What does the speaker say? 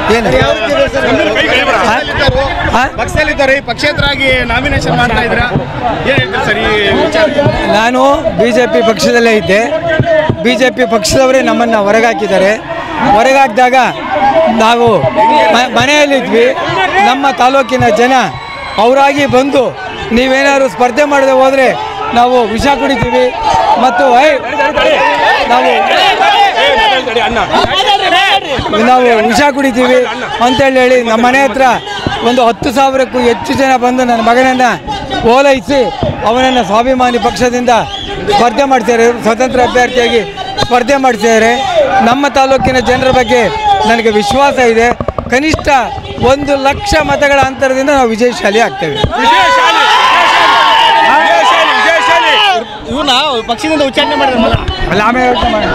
ಏನು ಆ? ಪಕ್ಷದಲ್ಲಿದ್ದಾರೆ ಪಕ್ಷೇತರಾಗಿ ನಾಮಿನೇಷನ್ ಮಾಡ್ತಾ ಇದ್ರ ಏನ್ ಹೇಳ್ತೀರಿ ಸರ್ ಈ ವಿಚಾರ ನಾನು ಬಿ ಜೆ ಪಿ ಪಕ್ಷದಲ್ಲೇ ಇದ್ದೆ ಬಿ ಜೆ ಪಿ ಪಕ್ಷದವರೇ ನಮ್ಮನ್ನು ಹೊರಗಾಕಿದ್ದಾರೆ ಹೊರಗಾಕಿದಾಗ ನಾವು ಮ- ಮನೆಯಲ್ಲಿದ್ವಿ ನಮ್ಮ ತಾಲೂಕಿನ ಜನ ಅವರಾಗಿ ಬಂದು ನೀವೇನಾದ್ರು ಸ್ಪರ್ಧೆ ಮಾಡದೆ ಹೋದರೆ ನಾವು ವಿಷ ಕುಡಿತೀವಿ ಮತ್ತು ಐ ನಾವು ನಾವು ವಿಷ ಕುಡಿತೀವಿ ಅಂತೇಳಿ ಹೇಳಿ ನಮ್ಮ ಮನೆ ಹತ್ರ ಒಂದು ಹತ್ತು ಸಾವಿರಕ್ಕೂ ಹೆಚ್ಚು ಜನ ಬಂದು ನನ್ನ ಮಗನನ್ನು ಓಲೈಸಿ ಅವನನ್ನು ಸ್ವಾಭಿಮಾನಿ ಪಕ್ಷದಿಂದ ಸ್ಪರ್ಧೆ ಮಾಡ್ತಿದ್ದಾರೆ ಸ್ವತಂತ್ರ ಅಭ್ಯರ್ಥಿಯಾಗಿ ಸ್ಪರ್ಧೆ ಮಾಡ್ತಿದ್ದಾರೆ ನಮ್ಮ ತಾಲೂಕಿನ ಜನರ ಬಗ್ಗೆ ನನಗೆ ವಿಶ್ವಾಸ ಇದೆ ಕನಿಷ್ಠ ಒಂದು ಲಕ್ಷ ಮತಗಳ ಅಂತರದಿಂದ ನಾವು ವಿಜಯಶಾಲಿ ಆಗ್ತೇವೆ ಇವನ್ನ ಪಕ್ಷದಿಂದ ಉಚ್ಚಾಟನೆ ಮಾಡಿದ್ರೆ ಅಲ್ಲ ಆಮೇಲೆ ಯೋಚ್ನೆ ಮಾಡೋಣ.